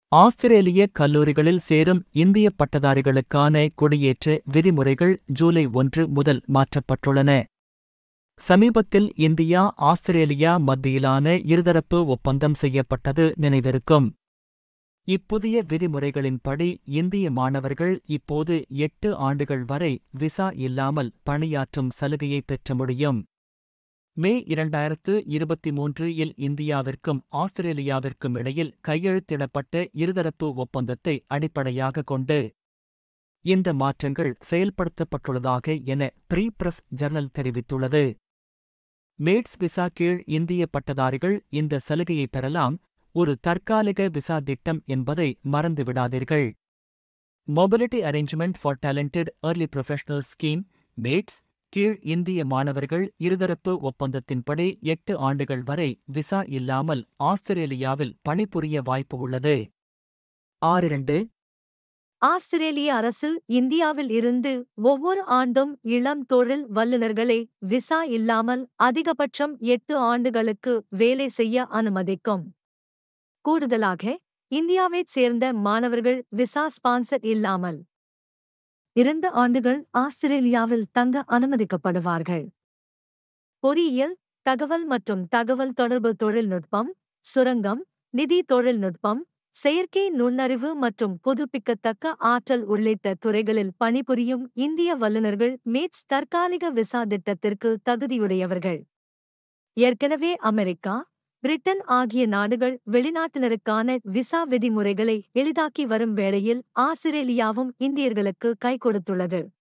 ஆஸ்திரேலிய கல்லூரிகளில் சேரும் இந்திய பட்டதாரிகளுக்கான குடியேற்ற விதிமுறைகள் ஜூலை ஒன்று முதல் மாற்றப்பட்டுள்ளன சமீபத்தில் இந்தியா ஆஸ்திரேலியா மத்தியிலான இருதரப்பு ஒப்பந்தம் செய்யப்பட்டது நினைவிருக்கும் இப்புதிய விதிமுறைகளின்படி இந்திய மாணவர்கள் இப்போது எட்டு ஆண்டுகள் வரை விசா இல்லாமல் பணியாற்றும் சலுகையை பெற்ற முடியும் மே இரண்டாயிரத்து இருபத்தி மூன்று இல் இந்தியாவிற்கும் ஆஸ்திரேலியாவிற்கும் இடையில் கையெழுத்திடப்பட்ட இருதரப்பு ஒப்பந்தத்தை அடிப்படையாகக் கொண்டு இந்த மாற்றங்கள் செயல்படுத்தப்பட்டுள்ளதாக என ப்ரீ பிரஸ் ஜர்னல் தெரிவித்துள்ளது மேட்ஸ் விசா கீழ் இந்திய பட்டதாரிகள் இந்த சலுகையை பெறலாம் ஒரு தற்காலிக விசா திட்டம் என்பதை மறந்துவிடாதீர்கள் mobility arrangement for talented early professional scheme MATES கீழ் இந்திய மாணவர்கள் இருதரப்பு ஒப்பந்தத்தின்படி எட்டு ஆண்டுகள் வரை விசா இல்லாமல் ஆஸ்திரேலியாவில் பணிபுரிய வாய்ப்பு உள்ளது ஆறிரண்டு ஆஸ்திரேலிய அரசு இந்தியாவில் இருந்து ஒவ்வொரு ஆண்டும் இளம் தொழில் வல்லுநர்களை விசா இல்லாமல் அதிகபட்சம் எட்டு ஆண்டுகளுக்கு வேலை செய்ய அனுமதிக்கும் கூடுதலாக இந்தியாவைச் சேர்ந்த மாணவர்கள் விசா ஸ்பான்சர் இல்லாமல் இரண்டு ஆண்டுகள் ஆஸ்திரேலியாவில் தங்க அனுமதிக்கப்படுவார்கள் பொறியியல் தகவல் மற்றும் தகவல் தொடர்பு தொழில்நுட்பம் சுரங்கம் நிதி தொழில்நுட்பம் செயற்கை நுண்ணறிவு மற்றும் புதுப்பிக்கத்தக்க ஆற்றல் உள்ளிட்ட துறைகளில் பணிபுரியும் இந்திய வல்லுநர்கள் மேட்ஸ் தற்காலிக விசா திட்டத்திற்கு தகுதியுடையவர்கள் ஏற்கனவே அமெரிக்கா பிரிட்டன் ஆகிய நாடுகள் வெளிநாட்டினருக்கான விசா விதிமுறைகளை எளிதாக்கி வரும் வேளையில் ஆஸ்திரேலியாவும் இந்தியர்களுக்கு கை கொடுத்துள்ளது